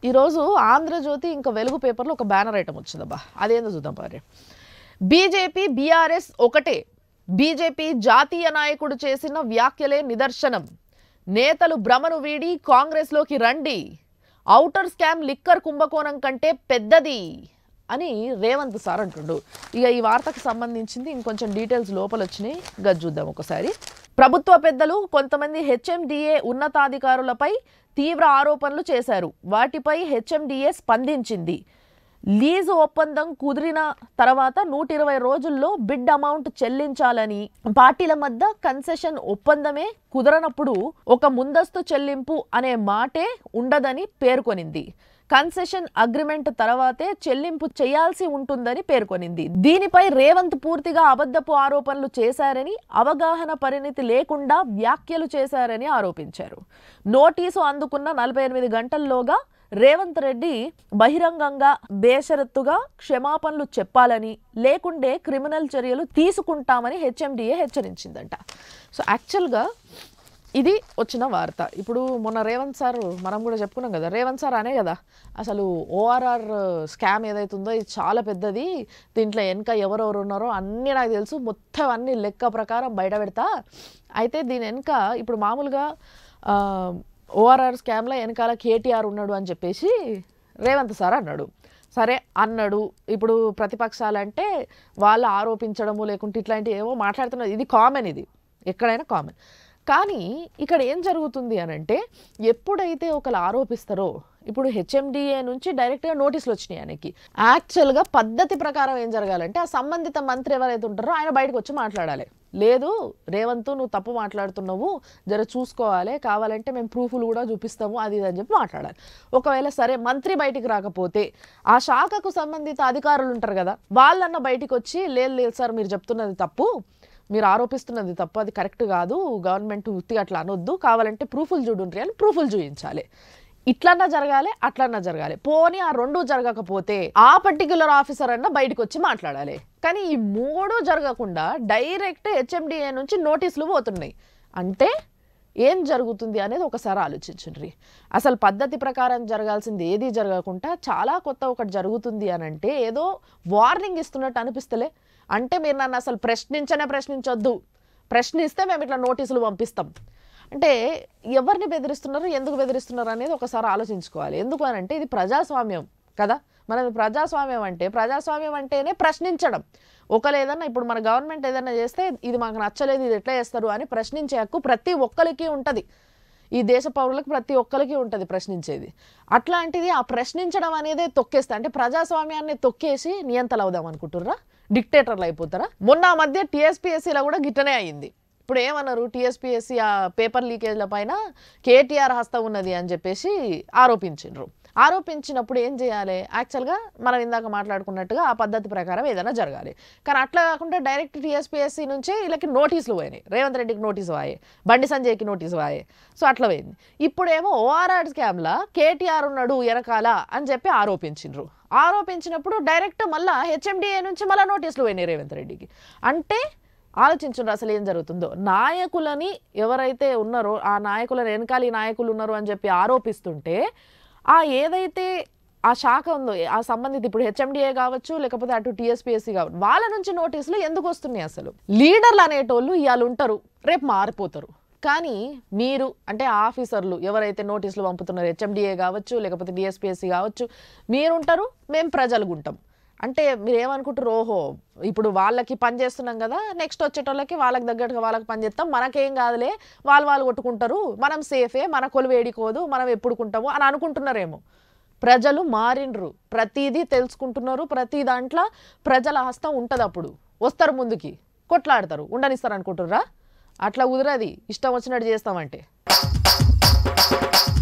ఈరోజు ఆంధ్రజ్యోతి ఇంకా వెలుగు పేపర్లో ఒక బ్యానర్ ఐటమ్ వచ్చిందబ్బా అదేందో చూద్దాం పారి బీజేపీ బీఆర్ఎస్ ఒకటే బీజేపీ జాతీయ నాయకుడు చేసిన వ్యాఖ్యలే నిదర్శనం నేతలు భ్రమను వీడి కాంగ్రెస్లోకి రండి ఔటర్ స్కామ్ లిక్కర్ కుంభకోణం కంటే పెద్దది అని రేవంత్ సార్ అంటుండు ఇక ఈ వార్తకు సంబంధించింది ఇంకొంచెం డీటెయిల్స్ లోపల వచ్చినాయి గది చూద్దాం ఒకసారి ప్రభుత్వ పెద్దలు కొంతమంది హెచ్ఎండిఏ ఉన్నతాధికారులపై తీవ్ర ఆరోపణలు చేశారు వాటిపై హెచ్ఎండిఏ స్పందించింది లీజు ఒప్పందం కుదిరిన తర్వాత నూట ఇరవై రోజుల్లో బిడ్ అమౌంట్ చెల్లించాలని పార్టీల మధ్య కన్సెషన్ ఒప్పందమే కుదరనప్పుడు ఒక ముందస్తు చెల్లింపు అనే మాటే ఉండదని పేర్కొనింది కన్సెషన్ అగ్రిమెంట్ తర్వాతే చెల్లింపు చేయాల్సి ఉంటుందని పేర్కొనింది దీనిపై రేవంత్ పూర్తిగా అబద్ధపు ఆరోపణలు చేశారని అవగాహన పరిణితి లేకుండా వ్యాఖ్యలు చేశారని ఆరోపించారు నోటీసు అందుకున్న నలభై ఎనిమిది గంటల్లోగా రేవంత్ రెడ్డి బహిరంగంగా బేషరత్తుగా క్షమాపణలు చెప్పాలని లేకుంటే క్రిమినల్ చర్యలు తీసుకుంటామని హెచ్ఎండిఏ హెచ్చరించిందంట సో యాక్చువల్గా ఇది వచ్చిన వార్త ఇప్పుడు మొన్న రేవంత్ సార్ మనం కూడా చెప్పుకున్నాం కదా రేవంత్ సార్ అనే కదా అసలు ఓఆర్ఆర్ స్కామ్ ఏదైతుందో ఇది చాలా పెద్దది దీంట్లో వెనక ఎవరెవరు ఉన్నారో అన్నీ నాకు తెలుసు మొత్తం అన్ని లెక్క ప్రకారం బయట పెడతా అయితే దీని వెనక ఇప్పుడు మామూలుగా ఓఆర్ఆర్ స్కామ్లో వెనకాల కేటీఆర్ ఉన్నాడు అని చెప్పేసి రేవంత్ సార్ అన్నాడు సరే అన్నాడు ఇప్పుడు ప్రతిపక్షాలంటే వాళ్ళు ఆరోపించడము లేకుంటే ఇట్లాంటివి ఏవో మాట్లాడుతున్నారు ఇది కామన్ ఇది ఎక్కడైనా కామన్ కానీ ఇక్కడ ఏం జరుగుతుంది అని అంటే ఎప్పుడైతే ఒకరు ఆరోపిస్తారో ఇప్పుడు హెచ్ఎండిఏ నుంచి డైరెక్ట్గా నోటీసులు వచ్చినాయి ఆయనకి యాక్చువల్గా పద్ధతి ప్రకారం ఏం జరగాలంటే ఆ సంబంధిత మంత్రి ఎవరైతే ఉంటారో ఆయన బయటకు వచ్చి మాట్లాడాలి లేదు రేవంత్ నువ్వు తప్పు మాట్లాడుతున్నావు జర చూసుకోవాలి కావాలంటే మేము ప్రూఫ్లు కూడా చూపిస్తాము అది ఇది అని చెప్పి మాట్లాడాలి ఒకవేళ సరే మంత్రి బయటికి రాకపోతే ఆ శాఖకు సంబంధిత అధికారులు ఉంటారు కదా వాళ్ళన్న బయటికి వచ్చి లేదు లేదు సార్ మీరు చెప్తున్నది తప్పు మీరు ఆరోపిస్తున్నది తప్పు అది కరెక్ట్ కాదు గవర్నమెంట్ ఉత్తిగా అట్లా అనొద్దు కావాలంటే ప్రూఫ్లు చూడుండ్రి అని ప్రూఫ్లు చూపించాలి ఇట్లన్నా జరగాలి అట్లన్నా జరగాలి పోనీ ఆ రెండు జరగకపోతే ఆ పర్టిక్యులర్ ఆఫీసర్ అన్న బయటకు వచ్చి మాట్లాడాలి కానీ ఈ మూడు జరగకుండా డైరెక్ట్ హెచ్ఎండిఏ నుంచి నోటీసులు పోతున్నాయి అంటే ఏం జరుగుతుంది అనేది ఒకసారి ఆలోచించండి అసలు పద్ధతి ప్రకారం జరగాల్సింది ఏది జరగకుండా చాలా కొత్త ఒకటి జరుగుతుంది అని అంటే ఏదో వార్నింగ్ ఇస్తున్నట్టు అనిపిస్తలే అంటే మీరు నన్ను అసలు ప్రశ్నించనే ప్రశ్నించొద్దు ప్రశ్నిస్తే మేము ఇట్లా నోటీసులు పంపిస్తాం అంటే ఎవరిని బెదిరిస్తున్నారు ఎందుకు బెదిరిస్తున్నారు అనేది ఒకసారి ఆలోచించుకోవాలి ఎందుకు అని అంటే ఇది ప్రజాస్వామ్యం కదా మనది ప్రజాస్వామ్యం అంటే ప్రజాస్వామ్యం అంటేనే ప్రశ్నించడం ఒకరు ఏదన్నా ఇప్పుడు మన గవర్నమెంట్ ఏదైనా చేస్తే ఇది మాకు నచ్చలేదు ఇది ఎట్లా చేస్తారు అని ప్రశ్నించే హక్కు ప్రతి ఒక్కరికి ఉంటుంది ఈ దేశ పౌరులకు ప్రతి ఒక్కరికి ఉంటుంది ప్రశ్నించేది అట్లాంటిది ఆ ప్రశ్నించడం అనేదే తొక్కేస్తా అంటే ప్రజాస్వామ్యాన్ని తొక్కేసి నియంతలు అవుదాం అనుకుంటుర్రా డిక్టేటర్లు అయిపోతారా మొన్న ఆ మధ్య టీఎస్పీఎస్సీలో కూడా గిట్టనే అయింది ఇప్పుడు ఏమన్నారు టీఎస్పీఎస్సీ ఆ పేపర్ లీకేజ్ల పైన కేటీఆర్ హస్తం ఉన్నది అని చెప్పేసి ఆరోపించిండ్రు ఆరోపించినప్పుడు ఏం చేయాలి యాక్చువల్గా మనం ఇందాక మాట్లాడుకున్నట్టుగా ఆ పద్ధతి ప్రకారం ఏదైనా జరగాలి కానీ అట్లా కాకుండా డైరెక్ట్ టీఎస్పీఎస్సీ నుంచే వీళ్ళకి నోటీసులు పోయినాయి రేవంత్ రెడ్డికి నోటీసు వాయే బండి సంజయ్కి నోటీసు వాయే సో అట్లా పోయింది ఇప్పుడేమో ఓఆర్ఆర్ స్కామ్లా కేటీఆర్ ఉన్నాడు వెనకాల అని చెప్పి ఆరోపించిండ్రు ఆరోపించినప్పుడు డైరెక్ట్ మళ్ళా హెచ్ఎండిఏ నుంచి మళ్ళీ నోటీసులు పోయినాయి రేవంత్ రెడ్డికి అంటే ఆలోచించండి అసలు ఏం జరుగుతుందో నాయకులని ఎవరైతే ఉన్నారో ఆ నాయకుల వెనకాల ఈ నాయకులు ఉన్నారు అని చెప్పి ఆరోపిస్తుంటే ఆ ఏదైతే ఆ శాఖ ఉందో ఆ సంబంధిత ఇప్పుడు హెచ్ఎండిఏ కావచ్చు లేకపోతే అటు టీఎస్పీఎస్సీ కావచ్చు వాళ్ళ నుంచి నోటీసులు ఎందుకు వస్తున్నాయి అసలు లీడర్లు అనేటోళ్ళు ఇవాళ ఉంటారు రేపు మారిపోతారు కానీ మీరు అంటే ఆఫీసర్లు ఎవరైతే నోటీసులు పంపుతున్నారో హెచ్ఎండిఏ కావచ్చు లేకపోతే డిఎస్పిఎస్సి కావచ్చు మీరుంటారు మేము ప్రజలుగా ఉంటాం అంటే మీరు ఏమనుకుంటారు ఓహో ఇప్పుడు వాళ్ళకి పని చేస్తున్నాం కదా నెక్స్ట్ వచ్చేటోళ్ళకి వాళ్ళకి తగ్గట్టుగా వాళ్ళకి పని చేస్తాం మనకేం కాదులే వాళ్ళు వాళ్ళు కొట్టుకుంటారు మనం సేఫే మన కొలు వేడికోదు మనం ఎప్పుడుకుంటాము అని అనుకుంటున్నారేమో ప్రజలు మారిండ్రు ప్రతిదీ తెలుసుకుంటున్నారు ప్రతి దాంట్లో ప్రజల హస్తం ఉంటుంది అప్పుడు వస్తారు ముందుకి కొట్లాడతారు ఉండనిస్తారు అనుకుంటుర్రా అట్లా కుదరది ఇష్టం వచ్చినట్టు చేస్తామంటే